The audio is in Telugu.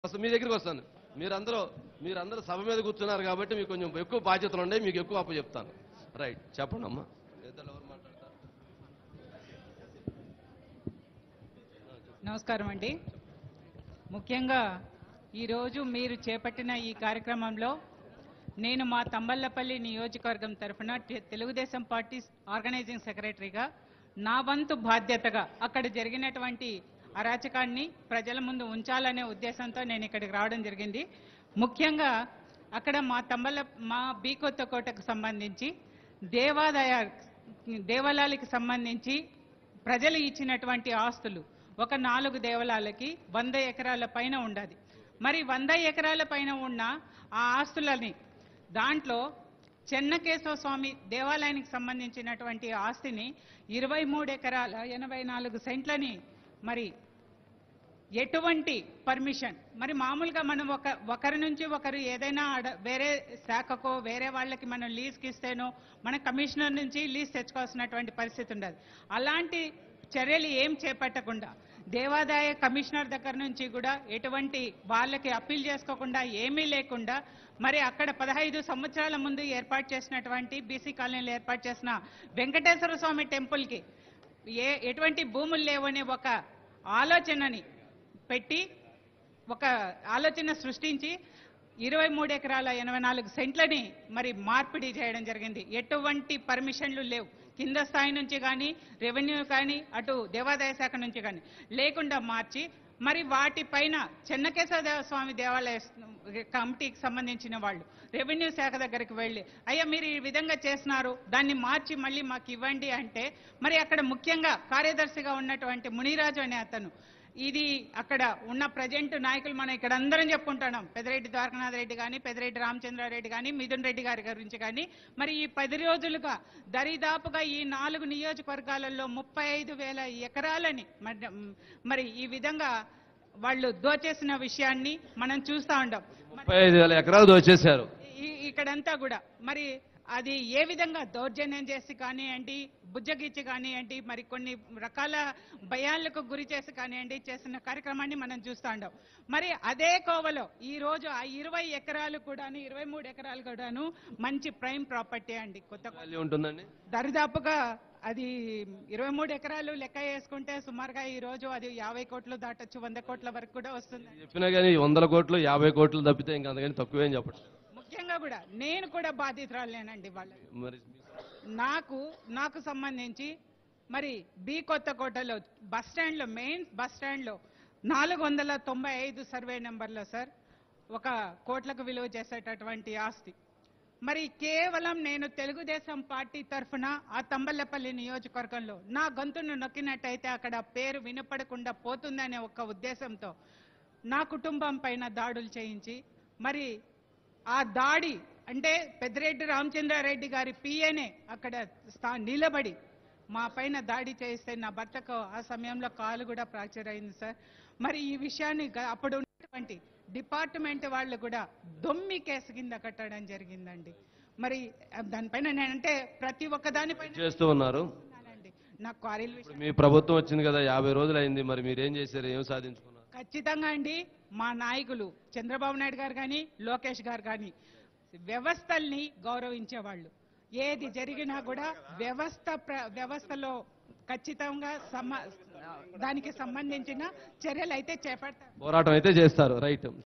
అసలు మీ దగ్గరికి వస్తాను మీరందరూ మీరందరూ సభ మీద కూర్చున్నారు కాబట్టి మీకు కొంచెం ఎక్కువ బాధ్యతలు ఉన్నాయి మీకు ఎక్కువ అప్పు చెప్తాను రైట్ చెప్పండి అమ్మా ఇద్దరు ఎవరు మాట్లాడతారు నమస్కారం అండి ముఖ్యంగా ఈరోజు మీరు చేపట్టిన ఈ కార్యక్రమంలో నేను మా తంబల్లపల్లి నియోజకవర్గం తరఫున తె- తెలుగుదేశం పార్టీ ఆర్గనైజింగ్ సెక్రటరీగా నా వంతు బాధ్యతగా అక్కడ జరిగినటువంటి అరాచకాన్ని ప్రజల ముందు ఉంచాలనే ఉద్దేశంతో నేను ఇక్కడికి రావడం జరిగింది ముఖ్యంగా అక్కడ మా తంబల మా బీ కొత్త కోటకు సంబంధించి దేవాదాయ దేవాలయాలకు సంబంధించి ప్రజలు ఇచ్చినటువంటి ఆస్తులు ఒక నాలుగు దేవాలయాలకి వంద ఎకరాల పైన ఉండదు మరి వంద ఎకరాల పైన ఉన్న ఆ ఆస్తులని దాంట్లో చెన్నకేశవ స్వామి దేవాలయానికి సంబంధించినటువంటి ఆస్తిని ఇరవై మూడు ఎకరాల ఎనభై నాలుగు సెంట్లని మరి ఎటువంటి పర్మిషన్ మరి మామూలుగా మనం ఒక ఒకరి నుంచి ఒకరు ఏదైనా అడ- వేరే శాఖకో వేరే వాళ్ళకి మనం లీజ్కి ఇస్తేనో మన కమిషనర్ నుంచి లీజ్ తెచ్చుకోవాల్సినటువంటి పరిస్థితి ఉండదు అలాంటి చర్యలు ఏం చేపట్టకుండా దేవాదాయ కమిషనర్ దగ్గర నుంచి కూడా ఎటువంటి వాళ్ళకి అప్పీల్ చేసుకోకుండా ఏమీ లేకుండా మరి అక్కడ పదహైదు సంవత్సరాల ముందు ఏర్పాటు చేసినటువంటి బీసీ కాలనీలో ఏర్పాటు చేసిన వెంకటేశ్వర స్వామి టెంపుల్కి ఏ ఎటువంటి భూములు లేవనే ఒక ఆలోచనని పెట్టి ఒక ఆలోచన సృష్టించి ఇరవై మూడు ఎకరాల ఎనభై నాలుగు సెంట్లని మరి మార్పిడి చేయడం జరిగింది ఎటువంటి పర్మిషన్లు లేవు కింద స్థాయి నుంచి కానీ రెవెన్యూ కానీ అటు దేవాదాయ శాఖ నుంచి కానీ లేకుండా మార్చి మరి వాటిపైన చెన్నకేశవ స్వామి దేవాలయ కమిటీకి సంబంధించిన వాళ్ళు రెవెన్యూ శాఖ దగ్గరికి వెళ్ళి అయ్యా మీరు ఈ విధంగా చేస్తున్నారు దాన్ని మార్చి మళ్ళీ మాకు ఇవ్వండి అంటే మరి అక్కడ ముఖ్యంగా కార్యదర్శిగా ఉన్నటువంటి మునిరాజు అనే అతను ఇది అక్కడ ఉన్న ప్రజెంట్ నాయకులు మనం ఇక్కడ అందరం చెప్పుకుంటున్నాం పెదిరెడ్డి ద్వారకనాథ్ రెడ్డి కానీ పెదిరెడ్డి రామచంద్రారెడ్డి కానీ మిథున్ రెడ్డి గారి గురించి కానీ మరి ఈ పది రోజులుగా దరిదాపుగా ఈ నాలుగు నియోజకవర్గాలలో ముప్పై ఐదు వేల ఎకరాలని మరి- మరి ఈ విధంగా వాళ్ళు దోచేసిన విషయాన్ని మనం చూస్తా ఉంటాం ముప్పై ఐదు వేల ఎకరాలు దోచేశారు ఈ- ఇక్కడంతా కూడా మరి అది ఏ విధంగా దౌర్జన్యం చేసి కానివ్వండి బుజ్జగిచ్చి కానివ్వండి మరి కొన్ని రకాల భయాలకు గురి చేసి కానివ్వండి చేసిన కార్యక్రమాన్ని మనం చూస్తూ ఉంటాం మరి అదే కోవలో ఈ రోజు ఆ ఇరవై ఎకరాలు కూడాను ఇరవై మూడు ఎకరాలు కూడాను మంచి ప్రైమ్ ప్రాపర్టీ అండి కొత్త వాల్యూ ఉంటుందండి దరిదాపుగా అది ఇరవై మూడు ఎకరాలు లెక్క వేసుకుంటే సుమారుగా ఈ రోజు అది యాభై కోట్లు దాటొచ్చు వంద కోట్ల వరకు కూడా వస్తుంది చెప్పినా కానీ వందల కోట్లు యాభై కోట్లు తప్పితే ఇంకా అంతకని తక్కువేం చెప్పండి ముఖ్యంగా కూడా నేను కూడా బాధితురాలేనండి వాళ్ళకి మరి నాకు నాకు సంబంధించి మరి బి కొత్తకోటలో బస్ స్టాండ్లో మెయిన్ బస్ స్టాండ్లో నాలుగు వందల తొంభై ఐదు సర్వే నెంబర్లో సార్ ఒక కోట్లకు విలువ చేసేటటువంటి ఆస్తి మరి కేవలం నేను తెలుగుదేశం పార్టీ తరఫున ఆ తంబల్లపల్లి నియోజకవర్గంలో నా గొంతును నొక్కినట్టయితే అక్కడ పేరు వినపడకుండా పోతుందనే ఒక ఉద్దేశంతో నా కుటుంబం పైన దాడులు చేయించి మరి ఆ దాడి అంటే పెద్దిరెడ్డి రామచంద్రారెడ్డి గారి పిఏనే అక్కడ స్థా నిలబడి మా పైన దాడి చేస్తే నా భర్తకు ఆ సమయంలో కాలు కూడా ఫ్రాక్చర్ అయింది సార్ మరి ఈ విషయాన్ని గ- అప్పుడు ఉన్నటువంటి డిపార్ట్మెంట్ వాళ్ళు కూడా దొమ్మి కేసు కింద కట్టడం జరిగిందండి మరి ఆ, దానిపైన నేనంటే ప్రతి ఒక్క దానిపైన చేస్తూ ఉన్నారు ఉన్నానండి. నా క్వారీల విషయం ఇప్పుడు మీ ప్రభుత్వం వచ్చింది కదా యాభై రోజులు అయింది మరి మీరు ఏం చేశారు ఏం సాధించుకున్నారు ఖచ్చితంగా అండి మా నాయకులు చంద్రబాబు నాయుడు గారు కానీ లోకేష్ గారు కానీ వ్యవస్థల్ని గౌరవించేవాళ్ళు ఏది జరిగినా కూడా వ్యవస్థ ప్ర- వ్యవస్థలో ఖచ్చితంగా సమ దానికి సంబంధించిన చర్యలు అయితే చేపడతారు పోరాటం అయితే చేస్తారు రైట్